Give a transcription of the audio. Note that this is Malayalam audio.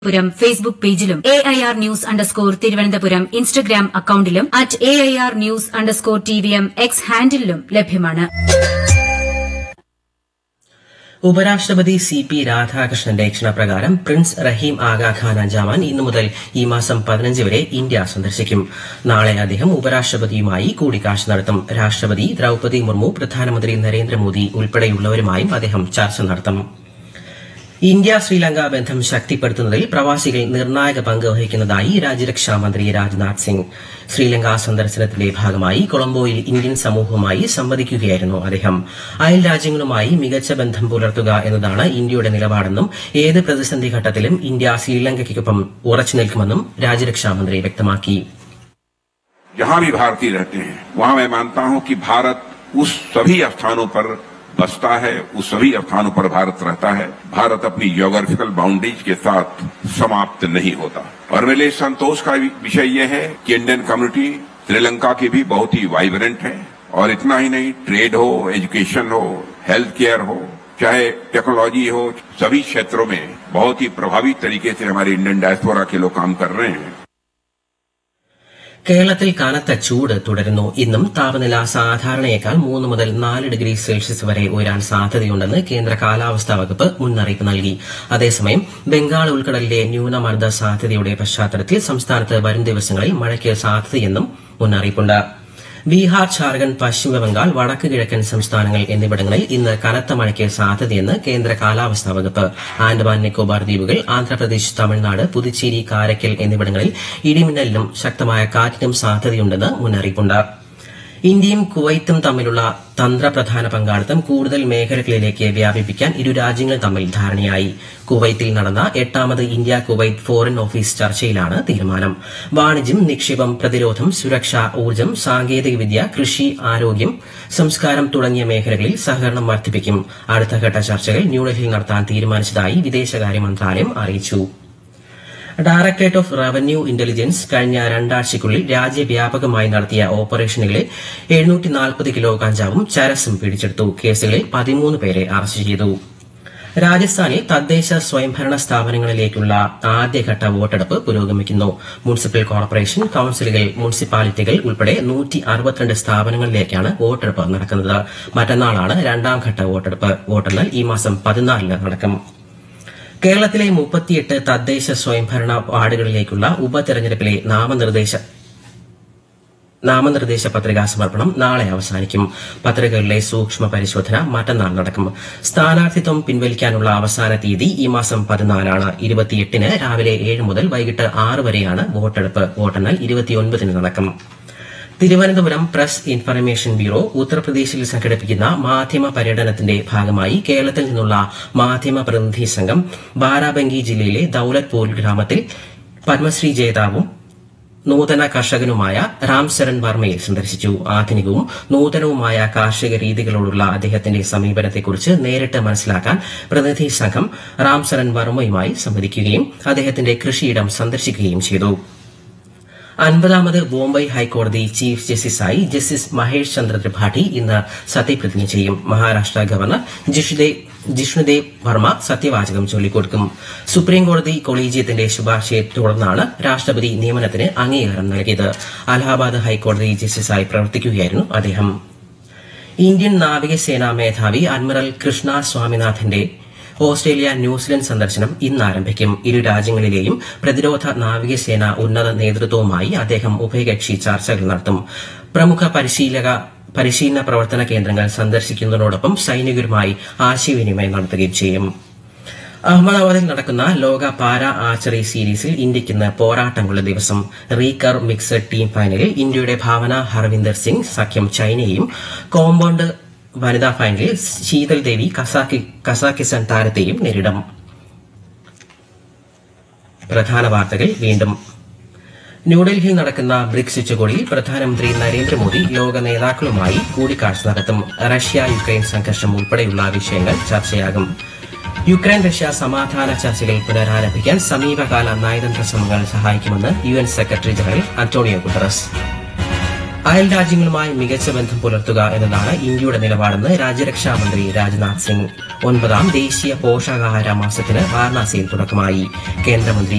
പുരം ഫേസ്ബുക്ക് പേജിലും A I R news underscore Thiruvananthapuram Instagram അക്കൌണ്ടിലും at A I R news underscore T V M X ഹാൻഡിലും ലഭ്യമാണ് ഉപരാഷ്ട്രപതി സി പി രാധാകൃഷ്ണന്റെ ക്ഷണപ്രകാരം പ്രിൻസ് റഹീം ആഗാ ഖാൻ അഞ്ചാമൻ ഇന്നു മുതൽ ഈ മാസം പതിനഞ്ച് വരെ ഇന്ത്യ സന്ദർശിക്കും നാളെ അദ്ദേഹം ഉപരാഷ്ട്രപതിയുമായി കൂടിക്കാഴ്ച നടത്തും രാഷ്ട്രപതി ദ്രൌപതി മുർമു പ്രധാനമന്ത്രി നരേന്ദ്രമോദി ഉൾപ്പെടെയുള്ളവരുമായും അദ്ദേഹം ചർച്ച നടത്തും ഇന്ത്യ ശ്രീലങ്ക ബന്ധം ശക്തിപ്പെടുത്തുന്നതിൽ പ്രവാസികൾ നിർണായക പങ്ക് വഹിക്കുന്നതായി രാജ്യരക്ഷാ മന്ത്രി രാജ്നാഥ് സിംഗ് ശ്രീലങ്ക സന്ദർശനത്തിന്റെ ഭാഗമായി കൊളംബോയിൽ ഇന്ത്യൻ സമൂഹവുമായി സംവദിക്കുകയായിരുന്നു അദ്ദേഹം അയൽ രാജ്യങ്ങളുമായി മികച്ച ബന്ധം പുലർത്തുക എന്നതാണ് ഇന്ത്യയുടെ നിലപാടെന്നും ഏത് പ്രതിസന്ധി ഘട്ടത്തിലും ഇന്ത്യ ശ്രീലങ്കയ്ക്കൊപ്പം ഉറച്ചു നിൽക്കുമെന്നും രാജ്യരക്ഷാ മന്ത്രി വ്യക്തമാക്കി जहां भी भारतीय रहते हैं वहां मैं मानता हूं कि भारत उस सभी स्थानों पर बसता है उस सभी स्थानों पर भारत रहता है भारत अपनी जियोग्राफिकल बाउंड्रीज के साथ समाप्त नहीं होता और मेरे लिए संतोष का विषय यह है कि इंडियन कम्युनिटी श्रीलंका की भी बहुत ही वाइब्रेंट है और इतना ही नहीं ट्रेड हो एजुकेशन हो हेल्थ केयर हो चाहे टेक्नोलॉजी हो सभी क्षेत्रों में बहुत ही प्रभावी तरीके से हमारे इंडियन डायस्पोरा के लोग काम कर रहे हैं കേരളത്തിൽ കനത്ത ചൂട് തുടരുന്നു ഇന്നും താപനില സാധാരണയേക്കാൾ മൂന്ന് മുതൽ നാല് ഡിഗ്രി സെൽഷ്യസ് വരെ ഉയരാൻ സാധ്യതയുണ്ടെന്ന് കേന്ദ്ര കാലാവസ്ഥാ വകുപ്പ് മുന്നറിയിപ്പ് നൽകി അതേസമയം ബംഗാൾ ഉൾക്കടലിലെ ന്യൂനമർദ്ദ സാധ്യതയുടെ പശ്ചാത്തലത്തിൽ സംസ്ഥാനത്ത് വരും ദിവസങ്ങളിൽ മഴയ്ക്ക് സാധ്യതയെന്നും മുന്നറിയിപ്പുണ്ട് ബീഹാർ ഝാർഖണ്ഡ് പശ്ചിമബംഗാൾ വടക്ക് കിഴക്കൻ സംസ്ഥാനങ്ങൾ എന്നിവിടങ്ങളിൽ ഇന്ന് കനത്ത മഴയ്ക്ക് സാധ്യതയെന്ന് കേന്ദ്ര കാലാവസ്ഥാ വകുപ്പ് ആൻഡമാൻ നിക്കോബാർ ദ്വീപുകൾ ആന്ധ്രാപ്രദേശ് തമിഴ്നാട് പുതുച്ചേരി കാരയ്ക്കൽ എന്നിവിടങ്ങളിൽ ഇടിമിന്നലിനും ശക്തമായ കാറ്റിനും സാധ്യതയുണ്ടെന്ന് മുന്നറിയിപ്പുണ്ട് ഇന്ത്യയും കുവൈത്തും തമ്മിലുള്ള തന്ത്രപ്രധാന പങ്കാളിത്തം കൂടുതൽ മേഖലകളിലേക്ക് വ്യാപിപ്പിക്കാൻ ഇരു രാജ്യങ്ങളും തമ്മിൽ ധാരണയായി കുവൈത്തിൽ നടന്ന എട്ടാമത് ഇന്ത്യ കുവൈത്ത് ഫോറിൻ ഓഫീസ് ചർച്ചയിലാണ് തീരുമാനം വാണിജ്യം നിക്ഷേപം പ്രതിരോധം സുരക്ഷ ഊർജ്ജം സാങ്കേതികവിദ്യ കൃഷി ആരോഗ്യം സംസ്കാരം തുടങ്ങിയ മേഖലകളിൽ സഹകരണം വർദ്ധിപ്പിക്കും അടുത്തഘട്ട ചർച്ചകൾ ന്യൂഡൽഹിയിൽ നടത്താൻ തീരുമാനിച്ചതായി വിദേശകാര്യ മന്ത്രാലയം അറിയിച്ചു ഡയറക്ടറേറ്റ് ഓഫ് റവന്യൂ ഇന്റലിജൻസ് കഴിഞ്ഞ രണ്ടാഴ്ചയ്ക്കുള്ളിൽ രാജ്യവ്യാപകമായി നടത്തിയ ഓപ്പറേഷനുകളിൽ എഴുന്നൂറ്റി നാൽപ്പത് കിലോ കഞ്ചാവും ചരസും പിടിച്ചെടുത്തു കേസുകളിൽ പതിമൂന്ന് പേരെ അറസ്റ്റ് ചെയ്തു രാജസ്ഥാനിൽ തദ്ദേശ സ്വയംഭരണ സ്ഥാപനങ്ങളിലേക്കുള്ള ആദ്യഘട്ട വോട്ടെടുപ്പ് പുരോഗമിക്കുന്നു മുനിസിപ്പൽ കോർപ്പറേഷൻ കൌൺസിലുകൾ മുനിസിപ്പാലിറ്റികൾ ഉൾപ്പെടെ നൂറ്റി അറുപത്തിരണ്ട് സ്ഥാപനങ്ങളിലേക്കാണ് വോട്ടെടുപ്പ് നടക്കുന്നത് മറ്റന്നാളാണ് രണ്ടാം ഘട്ട വോട്ടെടുപ്പ് വോട്ടെണ്ണൽ ഈ മാസം പതിനാലിന് നടക്കും കേരളത്തിലെ മുപ്പത്തിയെട്ട് തദ്ദേശ സ്വയംഭരണ വാർഡുകളിലേക്കുള്ള ഉപതെരഞ്ഞെടുപ്പിലെ നാമനിർദ്ദേശ നാമനിർദ്ദേശ പത്രികാ സമർപ്പണം നാളെ അവസാനിക്കും പത്രികകളിലെ സൂക്ഷ്മ പരിശോധന മറ്റന്നാൾ നടക്കും സ്ഥാനാർത്ഥിത്വം പിൻവലിക്കാനുള്ള അവസാന തീയതി ഈ മാസം പതിനാലാണ് ഇരുപത്തിയെട്ടിന് രാവിലെ ഏഴ് മുതൽ വൈകിട്ട് ആറ് വരെയാണ് വോട്ടെടുപ്പ് വോട്ടെണ്ണൽ ഇരുപത്തിയൊൻപതിന് നടക്കും തിരുവനന്തപുരം പ്രസ് ഇൻഫർമേഷൻ ബ്യൂറോ ഉത്തർപ്രദേശിൽ സംഘടിപ്പിക്കുന്ന മാധ്യമ പര്യടനത്തിന്റെ ഭാഗമായി കേരളത്തിൽ നിന്നുള്ള മാധ്യമ പ്രതിനിധി സംഘം ബാരാബങ്കി ജില്ലയിലെ ദൌലത്പൂർ ഗ്രാമത്തിൽ പത്മശ്രീ ജേതാവും നൂതന കർഷകനുമായ രാംശരൺ വർമ്മയെ സന്ദർശിച്ചു ആധുനികവും നൂതനവുമായ കാർഷിക രീതികളോടുള്ള അദ്ദേഹത്തിന്റെ സമീപനത്തെക്കുറിച്ച് നേരിട്ട് മനസ്സിലാക്കാൻ പ്രതിനിധി സംഘം രാംശരൺ വർമ്മയുമായി സംവദിക്കുകയും അദ്ദേഹത്തിന്റെ കൃഷിയിടം സന്ദർശിക്കുകയും ചെയ്തു അൻപതാമത് ബോംബെ ഹൈക്കോടതി ചീഫ് ജസ്റ്റിസായി ജസ്റ്റിസ് മഹേഷ് ചന്ദ്ര ത്രിപാഠി ഇന്ന് സത്യപ്രതിജ്ഞ ചെയ്യും മഹാരാഷ്ട്ര ഗവർണർ ജിഷ്ണുദേവ് ജിഷ്ണുദേവ് വർമ്മ സത്യവാചകം ചൊല്ലിക്കൊടുക്കും സുപ്രീംകോടതി കൊളീജിയത്തിന്റെ ശുപാർശയെ തുടർന്നാണ് രാഷ്ട്രപതി നിയമനത്തിന് അംഗീകാരം നൽകിയത് അലഹാബാദ് ഹൈക്കോടതി ജസ്റ്റിസായി പ്രവർത്തിക്കുകയായിരുന്നു അദ്ദേഹം ഇന്ത്യൻ നാവികസേനാ മേധാവി അഡ്മിറൽ കൃഷ്ണ സ്വാമിനാഥന്റെ ഓസ്ട്രേലിയ ന്യൂസിലൻഡ് സന്ദർശനം ഇന്ന് ആരംഭിക്കും ഇരു രാജ്യങ്ങളിലെയും പ്രതിരോധ നാവികസേന ഉന്നത നേതൃത്വവുമായി അദ്ദേഹം ഉഭയകക്ഷി ചർച്ചകൾ നടത്തും പ്രമുഖ പരിശീലക പരിശീലന പ്രവർത്തന കേന്ദ്രങ്ങൾ സന്ദർശിക്കുന്നതിനോടൊപ്പം സൈനികരുമായി ആശയവിനിമയം നടത്തുകയും ചെയ്യും അഹമ്മദാബാദിൽ നടക്കുന്ന ലോക പാരാ ആർച്ചറി സീരീസിൽ ഇന്ത്യയ്ക്ക് ഇന്ന് പോരാട്ടങ്ങളുടെ ദിവസം റീകർ മിക്സഡ് ടീം ഫൈനലിൽ ഇന്ത്യയുടെ ഭാവന ഹർവിന്ദർ സിംഗ് സഖ്യം ചൈനയെയും കോമ്പൌണ്ട് വനിതാ ഫൈനലിൽ ശീതൽ ദേവി കസാക്കി- കസാക്കിസ്ഥാൻ താരത്തെയും നേരിടും പ്രധാന വാർത്തകൾ വീണ്ടും ന്യൂഡൽഹിയിൽ നടക്കുന്ന ബ്രിക്സ് ഉച്ചകോടിയിൽ പ്രധാനമന്ത്രി നരേന്ദ്രമോദി ലോക നേതാക്കളുമായി കൂടിക്കാഴ്ച നടത്തും റഷ്യ യുക്രൈൻ സംഘർഷം ഉൾപ്പെടെയുള്ള വിഷയങ്ങൾ ചർച്ചയാകും യുക്രൈൻ റഷ്യ സമാധാന ചർച്ചകൾ പുനരാരംഭിക്കാൻ സമീപകാല നയതന്ത്ര ശ്രമങ്ങൾ സഹായിക്കുമെന്ന് U N secretary general Antonio Guterres അയൽ രാജ്യങ്ങളുമായി മികച്ച ബന്ധം പുലർത്തുക എന്നതാണ് ഇന്ത്യയുടെ നിലപാടെന്ന് രാജ്യരക്ഷാ മന്ത്രി രാജ്നാഥ് സിംഗ് ഒൻപതാം ദേശീയ പോഷകാഹാര മാസത്തിന് വാരണാസിയിൽ തുടക്കമായി കേന്ദ്രമന്ത്രി